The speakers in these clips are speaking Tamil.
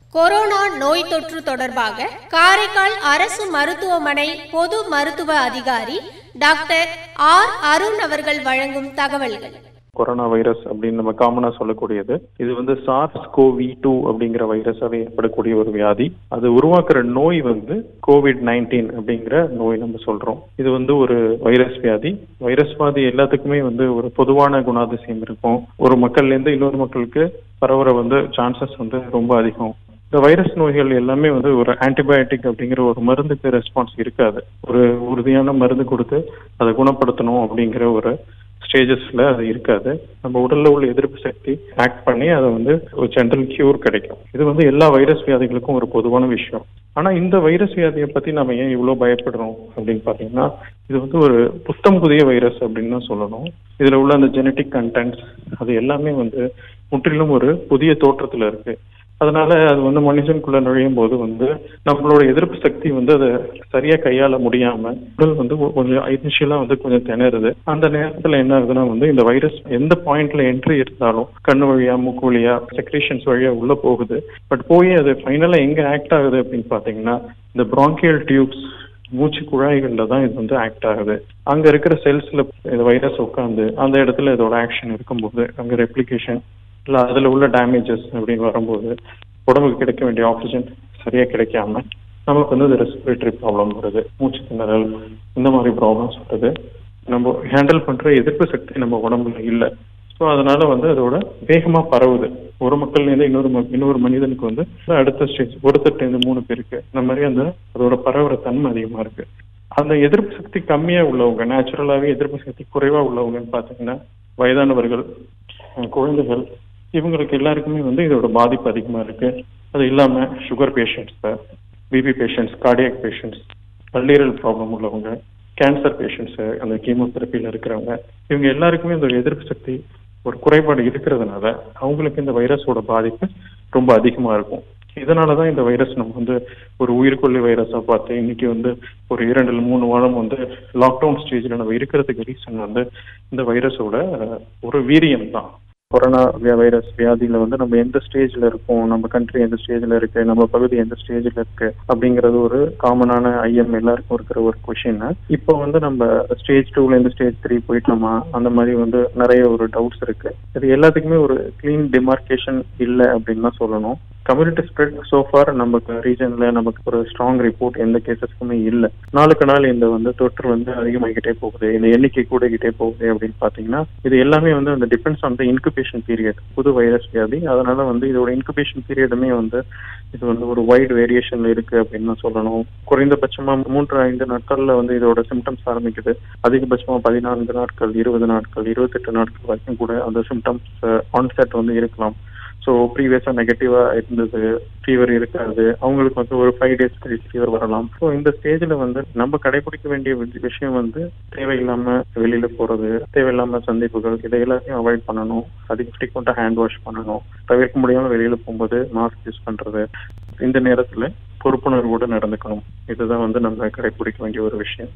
கொரோனா நோய் தொற்று தொடர்பாக காரைக்கால் அரசு மருத்துவமனை பொது மருத்துவ அதிகாரி டாக்டர் ஆர் அருண் அவர்கள் வழங்கும் தகவல்கள் கொரோனா வைரஸ் அப்படின்னு நம்ம காமனா சொல்லக்கூடியது இது வந்து சார்ஸ் கோவி டூ அப்படிங்கிற வைரஸாவே ஏற்படக்கூடிய ஒரு வியாதி அது உருவாக்குற நோய் வந்து கோவிட் நைன்டீன் அப்படிங்கிற நோய் நம்ம சொல்றோம் இது வந்து ஒரு வைரஸ் வியாதி வைரஸ் வியாதி எல்லாத்துக்குமே வந்து ஒரு பொதுவான குணாதிசயம் இருக்கும் ஒரு மக்கள்ல இருந்து இன்னொரு மக்களுக்கு பரவுற வந்து சான்சஸ் வந்து ரொம்ப அதிகம் இந்த வைரஸ் நோய்கள் எல்லாமே வந்து ஒரு ஆன்டிபயோட்டிக் அப்படிங்கிற ஒரு மருந்துக்கு ரெஸ்பான்ஸ் இருக்காது ஒரு உறுதியான மருந்து கொடுத்து அதை குணப்படுத்தணும் அப்படிங்கிற ஒரு ஸ்டேஜஸ்ல அது இருக்காது நம்ம உடல்ல உள்ள எதிர்ப்பு சக்தி ஆக்ட் பண்ணி அதை வந்து ஒரு ஜென்ரல் கியூர் கிடைக்கும் இது வந்து எல்லா வைரஸ் வியாதிகளுக்கும் ஒரு பொதுவான விஷயம் ஆனா இந்த வைரஸ் வியாதியை பத்தி நம்ம ஏன் இவ்வளவு பயப்படுறோம் அப்படின்னு பாத்தீங்கன்னா இது வந்து ஒரு புத்தம் புதிய வைரஸ் அப்படின்னு தான் சொல்லணும் இதுல உள்ள அந்த ஜெனட்டிக் கண்டென்ட்ஸ் அது எல்லாமே வந்து முற்றிலும் ஒரு புதிய தோற்றத்துல இருக்கு அதனால அது வந்து மனுஷனுக்குள்ள நுழையும் போது வந்து நம்மளோட எதிர்ப்பு சக்தி வந்து அதை சரியா கையாள முடியாம உடல் வந்து கொஞ்சம் இனிஷியலா வந்து கொஞ்சம் திணறுது அந்த நேரத்துல என்ன ஆகுதுன்னா வந்து இந்த வைரஸ் எந்த பாயிண்ட்ல என்ட்ரி இருந்தாலும் கண்ணு வழியா மூக்கு வழியா செக்ரேஷன்ஸ் வழியா உள்ள போகுது பட் போய் அது ஃபைனலா எங்க ஆக்ட் ஆகுது அப்படின்னு பாத்தீங்கன்னா இந்த ப்ராங்கியல் டியூப்ஸ் மூச்சு குழாய்கள்ல தான் இது வந்து ஆக்ட் ஆகுது அங்க இருக்கிற செல்ஸ்ல இந்த வைரஸ் உட்காந்து அந்த இடத்துல இதோட ஆக்ஷன் இருக்கும்போது அங்க ரெப்ளிகேஷன் இல்ல அதுல உள்ள டேமேஜஸ் அப்படின்னு வரும்போது உடம்புக்கு கிடைக்க வேண்டிய ஆக்சிஜன் சரியா கிடைக்காம நமக்கு வந்து ரெஸ்பிரேட்டரி ப்ராப்ளம் வருது மூச்சு திணறல் இந்த மாதிரி ப்ராப்ளம்ஸ் வருது நம்ம ஹேண்டில் பண்ற எதிர்ப்பு சக்தி நம்ம உடம்புல இல்லை ஸோ அதனால வந்து அதோட வேகமா பரவுது ஒரு மக்கள்லேருந்து இன்னொரு ம- இன்னொரு மனிதனுக்கு வந்து அடுத்த ஸ்டேஜ் ஒருத்தர்லேருந்து மூணு பேருக்கு இந்த மாதிரி அந்த அதோட பரவுற தன்மை அதிகமா இருக்கு அந்த எதிர்ப்பு சக்தி கம்மியா உள்ளவங்க நேச்சுரலாவே எதிர்ப்பு சக்தி குறைவா உள்ளவங்கன்னு பாத்தீங்கன்னா வயதானவர்கள் அஹ் குழந்தைகள் இவங்களுக்கு எல்லாருக்குமே வந்து இதோட பாதிப்பு அதிகமா இருக்கு அது இல்லாம sugar patients BP patients cardiac patients கல்லீரல் ப்ராப்ளம் உள்ளவங்க கேன்சர் பேஷண்ட்ஸ் அந்த கீமோதெரப்பியில் இருக்கிறவங்க இவங்க எல்லாருக்குமே இந்த எதிர்ப்பு சக்தி ஒரு குறைபாடு இருக்கிறதுனால அவங்களுக்கு இந்த வைரஸோட பாதிப்பு ரொம்ப அதிகமா இருக்கும் இதனால தான் இந்த வைரஸ் நம்ம வந்து ஒரு உயிர்கொல்லி வைரஸா பார்த்து இன்னைக்கு வந்து ஒரு இரண்டு இல்ல மூணு வாரம் வந்து லாக்டவுன் ஸ்டேஜ்ல நம்ம இருக்கிறதுக்கு ரீசன் வந்து இந்த வைரஸோட அஹ், ஒரு வீரியம் தான் கொரோனா வைரஸ் வியாதியில வந்து நம்ம எந்த ஸ்டேஜ்ல இருக்கோம் நம்ம கண்ட்ரி எந்த ஸ்டேஜ்ல இருக்கு நம்ம பகுதி எந்த ஸ்டேஜ்ல இருக்கு அப்படிங்கறது ஒரு காமனான ஐஎம் எல்லாருக்கும் இருக்கிற ஒரு கொஷின் இப்போ வந்து நம்ம ஸ்டேஜ் டூல இருந்து ஸ்டேஜ் த்ரீ போயிட்டோமா அந்த மாதிரி வந்து நிறைய ஒரு டவுட்ஸ் இருக்கு இது எல்லாத்துக்குமே ஒரு கிளீன் டிமார்கேஷன் இல்லை அப்படின்னு தான் சொல்லணும் கம்யூனிட்டி ஸ்ப்ரெட் சோஃபார் நமக்கு ரீஜன்ல நமக்கு ஒரு ஸ்ட்ராங் ரிப்போர்ட் எந்த கேசஸ்க்குமே இல்லை நாளுக்கு நாள் இந்த வந்து தொற்று வந்து அதிகமாகிக்கிட்டே போகுது இந்த எண்ணிக்கை கூடிக்கிட்டே போகுது அப்படின்னு பாத்தீங்கன்னா இது எல்லாமே வந்து அந்த depends on the incubation period புது வைரஸ் வியாதி அதனால வந்து இதோட இன்குபேஷன் பீரியடுமே வந்து இது வந்து ஒரு வைட் வேரியேஷன்ல இருக்கு அப்படின்னு தான் சொல்லணும் குறைந்தபட்சமா மூன்று ஐந்து நாட்கள்ல வந்து இதோட சிம்டம்ஸ் ஆரம்பிக்குது அதிகபட்சமா பதினான்கு நாட்கள் இருபது நாட்கள் இருபத்தெட்டு நாட்கள் வரைக்கும் கூட அந்த சிம்டம்ஸ் ஆன்செட் வந்து இருக்கலாம் ஸோ ப்ரீவியஸாக நெகட்டிவாக இருந்தது ஃபீவர் இருக்காது அவங்களுக்கு வந்து ஒரு ஃபைவ் டேஸ் கழிச்சு ஃபீவர் வரலாம் ஸோ இந்த ஸ்டேஜில் வந்து நம்ம கடைபிடிக்க வேண்டிய வி- விஷயம் வந்து தேவையில்லாம வெளியில போறது தேவையில்லாம சந்திப்புகள் இதை எல்லாத்தையும் அவாய்ட் பண்ணணும் அதிக ஃப்ரீக்வெண்ட்டாக ஹேண்ட் வாஷ் பண்ணணும் தவிர்க்க முடியாம வெளியில போகும்போது மாஸ்க் யூஸ் பண்றது இந்த நேரத்துல பொறுப்புணர்வோடு நடந்துக்கணும் இதுதான் வந்து நம்ம கடைபிடிக்க வேண்டிய ஒரு விஷயம்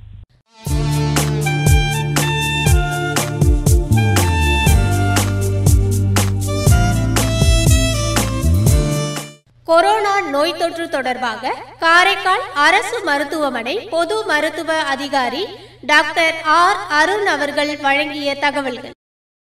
கொரோனா நோய் தொற்று தொடர்பாக காரைக்கால் அரசு மருத்துவமனை பொது மருத்துவ அதிகாரி டாக்டர் ஆர் அருண் அவர்கள் வழங்கிய தகவல்கள்